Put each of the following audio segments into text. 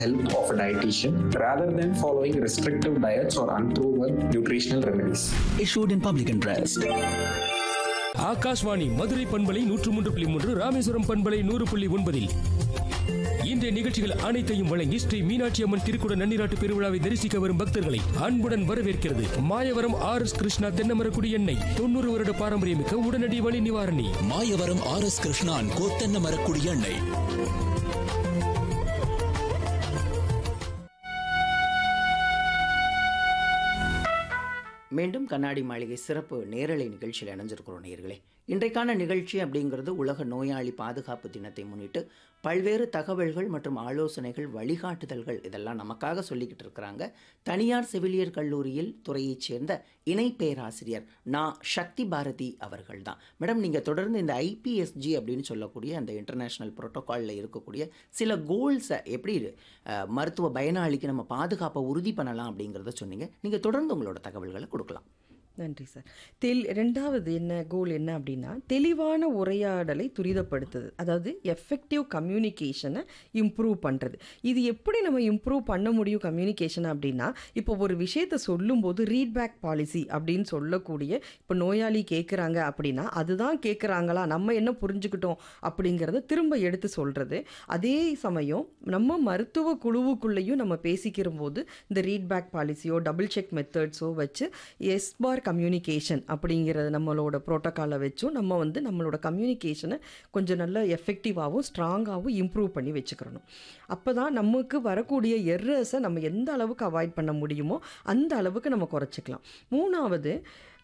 help of a dietitian rather than following restrictive diets or unproven nutritional remedies. issued in public interest. Akashvani Madurai பண்பலை நூற்று மூன்று புள்ளி மூன்று ராமேஸ்வரம் பண்பலை நூறு புள்ளி ஒன்பதில் இன்றைய நிகழ்ச்சிகள் அனைத்தையும் வழங்கி ஸ்ரீ மீனாட்சி அம்மன் திருக்குட நன்னிராட்டு பெருவிழாவை தரிசிக்க வரும் பக்தர்களை அன்புடன் வரவேற்கிறது மாயவரம் ஆர் எஸ் கிருஷ்ணா தென்னமரக்குடி எண்ணெய் தொண்ணூறு வருட பாரம்பரியமிக்க உடனடி வலி நிவாரணி மாயவரம் ஆர் எஸ் கிருஷ்ணான் கோத்தென்ன மரக்குடி எண்ணெய் மீண்டும் கண்ணாடி மாளிகை சிறப்பு நேரலை நிகழ்ச்சியில் இணைஞ்சிருக்கிறோம் நேர்களே இன்றைக்கான நிகழ்ச்சி அப்படிங்கிறது உலக நோயாளி பாதுகாப்பு தினத்தை முன்னிட்டு பல்வேறு தகவல்கள் மற்றும் ஆலோசனைகள் வழிகாட்டுதல்கள் இதெல்லாம் நமக்காக சொல்லிக்கிட்டு இருக்கிறாங்க தனியார் செவிலியர் கல்லூரியில் துறையைச் சேர்ந்த இணை பேராசிரியர் நா சக்தி பாரதி அவர்கள் தான் மேடம் நீங்கள் தொடர்ந்து இந்த ஐபிஎஸ்ஜி அப்படின்னு சொல்லக்கூடிய அந்த இன்டர்நேஷ்னல் புரோட்டோகாலில் இருக்கக்கூடிய சில கோல்ஸை எப்படி அஹ், மருத்துவ பயனாளிக்கு நம்ம பாதுகாப்பை உறுதி பண்ணலாம் அப்படிங்கிறத சொன்னீங்க நீங்கள் தொடர்ந்து உங்களோட தகவல்களை கொடுக்கலாம் நன்றி சார் தெல் ரெண்டாவது என்ன கோல் என்ன அப்படின்னா தெளிவான உரையாடலை துரிதப்படுத்துது அதாவது எஃபெக்டிவ் கம்யூனிகேஷனை இம்ப்ரூவ் பண்ணுறது இது எப்படி நம்ம இம்ப்ரூவ் பண்ண முடியும் கம்யூனிகேஷன் அப்படின்னா இப்போ ஒரு விஷயத்தை சொல்லும்போது ரீட்பேக் பாலிசி அப்படின்னு சொல்லக்கூடிய இப்போ நோயாளி கேட்குறாங்க அப்படின்னா அதுதான் கேட்குறாங்களா நம்ம என்ன புரிஞ்சுக்கிட்டோம் அப்படிங்கிறத திரும்ப எடுத்து சொல்கிறது அதே சமயம் நம்ம மருத்துவ குழுவுக்குள்ளேயும் நம்ம பேசிக்கிற போது இந்த ரீட்பேக் பாலிசியோ டபுள் செக் மெத்தட்ஸோ வச்சு எஸ் பார் கம்யூனிகேஷன் அப்படிங்கிறது நம்மளோட ப்ரோட்டோக்காலை வச்சும் நம்ம வந்து நம்மளோட கம்யூனிகேஷனை கொஞ்சம் நல்ல எஃபெக்டிவாகவும் ஸ்ட்ராங்காகவும் இம்ப்ரூவ் பண்ணி வச்சுக்கிறணும் அப்போ தான் நமக்கு வரக்கூடிய எர்ரர்ஸை நம்ம எந்த அளவுக்கு அவாய்ட் பண்ண முடியுமோ அந்த அளவுக்கு நம்ம குறைச்சிக்கலாம் மூணாவது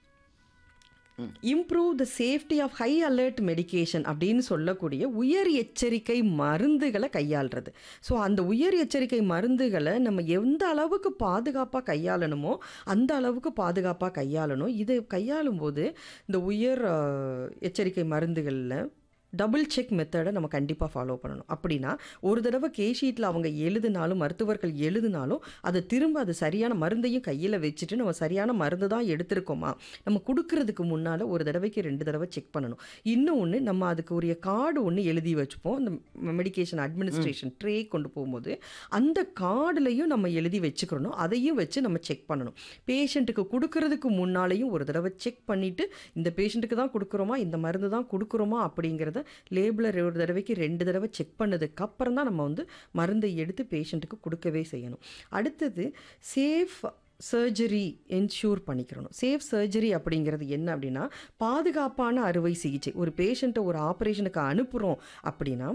improve the safety of high alert medication அப்படின்னு சொல்லக்கூடிய உயர் எச்சரிக்கை மருந்துகளை கையாளுறது ஸோ அந்த உயர் எச்சரிக்கை மருந்துகளை நம்ம எந்த அளவுக்கு பாதுகாப்பாக கையாளணுமோ அந்த அளவுக்கு பாதுகாப்பாக கையாளணும் இதை கையாளும் போது இந்த உயர் அஹ், எச்சரிக்கை மருந்துகளில் டபுள் செக் மெத்தடை நம்ம கண்டிப்பாக ஃபாலோ பண்ணணும் அப்படின்னா ஒரு தடவை கே ஷீட்டில் அவங்க எழுதினாலும் மருத்துவர்கள் எழுதினாலும் அதை திரும்ப அது சரியான மருந்தையும் கையில் வச்சுட்டு நம்ம சரியான மருந்து தான் எடுத்திருக்கோமா நம்ம கொடுக்கறதுக்கு முன்னால் ஒரு தடவைக்கு ரெண்டு தடவை செக் பண்ணணும் இன்னொன்று நம்ம அதுக்கு உரிய கார்டு ஒன்று எழுதி வச்சுப்போம் அந்த மெடிகேஷன் அட்மினிஸ்ட்ரேஷன் ட்ரே கொண்டு போகும்போது அந்த கார்டுலையும் நம்ம எழுதி வச்சுக்கிறணும் அதையும் வச்சு நம்ம செக் பண்ணணும் பேஷண்ட்டுக்கு கொடுக்கறதுக்கு முன்னாலேயும் ஒரு தடவை செக் பண்ணிவிட்டு இந்த பேஷண்ட்டுக்கு தான் கொடுக்குறோமா இந்த மருந்து தான் கொடுக்குறோமா அப்படிங்கிறத லேபிளர் ஒரு தடவைக்கு ரெண்டு தடவை செக் பண்ணதுக்கு அப்புறம் தான் நம்ம வந்து மருந்தை எடுத்து பேஷண்ட்டுக்கு கொடுக்கவே செய்யணும் அடுத்தது சேஃப் சர்ஜரி என்ஷூர் பண்ணிக்கிறணும் சேஃப் சர்ஜரி அப்படிங்கிறது என்ன அப்படின்னா பாதுகாப்பான அறுவை சிகிச்சை ஒரு பேஷண்ட்டை ஒரு ஆப்ரேஷனுக்கு அனுப்புகிறோம் அப்படின்னா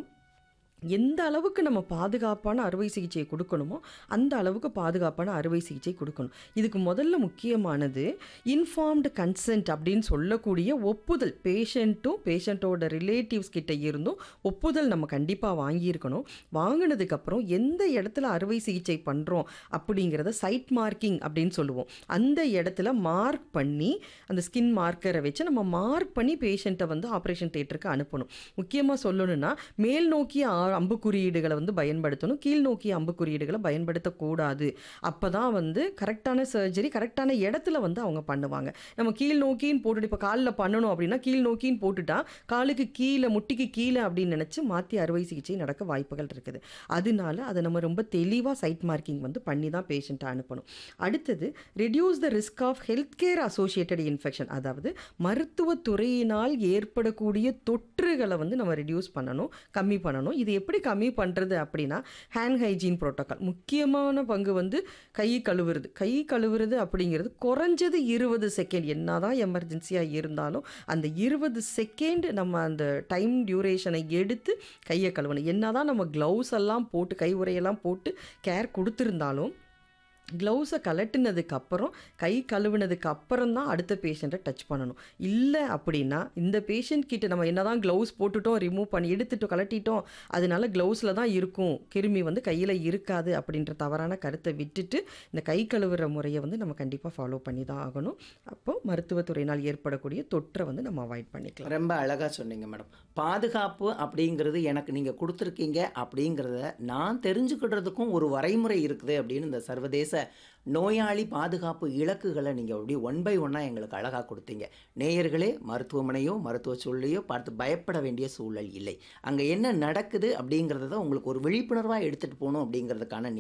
எந்த அளவுக்கு நம்ம பாதுகாப்பான அறுவை சிகிச்சையை கொடுக்கணுமோ அந்த அளவுக்கு பாதுகாப்பான அறுவை சிகிச்சை கொடுக்கணும் இதுக்கு முதல்ல முக்கியமானது இன்ஃபார்ம்டு கன்சென்ட் அப்படின்னு சொல்லக்கூடிய ஒப்புதல் பேஷண்ட்டும் பேஷண்ட்டோட ரிலேட்டிவ்ஸ் கிட்ட இருந்தும் ஒப்புதல் நம்ம கண்டிப்பாக வாங்கியிருக்கணும் வாங்கினதுக்கப்புறம் எந்த இடத்துல அறுவை சிகிச்சை பண்ணுறோம் அப்படிங்கிறத சைட் மார்க்கிங் அப்படின்னு சொல்லுவோம் அந்த இடத்துல மார்க் பண்ணி அந்த ஸ்கின் மார்க்கரை வச்சு நம்ம மார்க் பண்ணி பேஷண்ட்டை வந்து ஆப்ரேஷன் தேட்டருக்கு அனுப்பணும் முக்கியமாக சொல்லணும்னா மேல் நோக்கிய ஆ- அம்புக்குறியீடுகளை வந்து பயன்படுத்தணும் கீழ் நோக்கிய அம்புக்குறியீடுகளை பயன்படுத்தக்கூடாது அப்போ தான் வந்து கரெக்டான சர்ஜரி கரெக்டான இடத்துல வந்து அவங்க பண்ணுவாங்க நம்ம கீழ் நோக்கின்னு போட்டுட்டு இப்போ காலில் பண்ணணும் அப்படின்னா கீழ் நோக்கின்னு போட்டுட்டா காலுக்கு கீழே முட்டிக்கு கீழே அப்படின்னு நினச்சி மாற்றி அறுவை சிகிச்சை நடக்க வாய்ப்புகள் இருக்குது அதனால அதை நம்ம ரொம்ப தெளிவாக சைட் மார்க்கிங் வந்து பண்ணி தான் பேஷண்ட்டை அனுப்பணும் அடுத்தது reduce the risk of health care associated infection அதாவது மருத்துவத்துறையினால் ஏற்படக்கூடிய தொற்றுகளை வந்து நம்ம ரெடியூஸ் பண்ணணும் கம்மி பண்ணணும் இது எப்படி கம்மி பண்ணுறது அப்படின்னா ஹேண்ட் ஹைஜீன் புரோட்டோக்கால் முக்கியமான பங்கு வந்து கை கழுவுறது கை கழுவுறது அப்படிங்கிறது குறைஞ்சது இருபது செகண்ட் என்னதான் எமர்ஜென்சியாக இருந்தாலும் அந்த இருபது செகண்ட் நம்ம அந்த டைம் டியூரேஷனை எடுத்து கையை கழுவணும் என்னதான் நம்ம க்ளவுஸ் எல்லாம் போட்டு கை உரையெல்லாம் போட்டு கேர் கொடுத்துருந்தாலும் க்ளவுஸை கலட்டினதுக்கு அப்புறம் கை கழுவுனதுக்கு அப்புறம் தான் அடுத்த பேஷண்ட்டை டச் பண்ணணும் இல்லை அப்படின்னா இந்த பேஷண்ட் கிட்ட நம்ம என்னதான் க்ளவுஸ் போட்டுட்டோம் ரிமூவ் பண்ணி எடுத்துட்டோம் கலட்டிட்டோம் அதனால க்ளவுஸில் தான் இருக்கும் கிருமி வந்து கையில் இருக்காது அப்படின்ற தவறான கருத்தை விட்டுட்டு இந்த கை கழுவுற முறையை வந்து நம்ம கண்டிப்பாக ஃபாலோ பண்ணி தான் ஆகணும் அப்போ மருத்துவத்துறையினால் ஏற்படக்கூடிய தொற்றை வந்து நம்ம அவாய்ட் பண்ணிக்கலாம் ரொம்ப அழகாக சொன்னீங்க மேடம் பாதுகாப்பு அப்படிங்கிறது எனக்கு நீங்கள் கொடுத்துருக்கீங்க அப்படிங்கிறத நான் தெரிஞ்சுக்கிட்டதுக்கும் ஒரு வரைமுறை இருக்குது அப்படின்னு இந்த சர்வதேச நோயாளி பாதுகாப்பு இலக்குகளை நீங்கள் அப்படியே ஒன் பை ஒன்னாக எங்களுக்கு அழகாக கொடுத்தீங்க நேயர்களே மருத்துவமனையோ மருத்துவ சூழலையோ பார்த்து பயப்பட வேண்டிய சூழல் இல்லை அங்கே என்ன நடக்குது அப்படிங்கிறத தான் உங்களுக்கு ஒரு விழிப்புணர்வாக எடுத்துகிட்டு போகணும் அப்படிங்கிறதுக்கான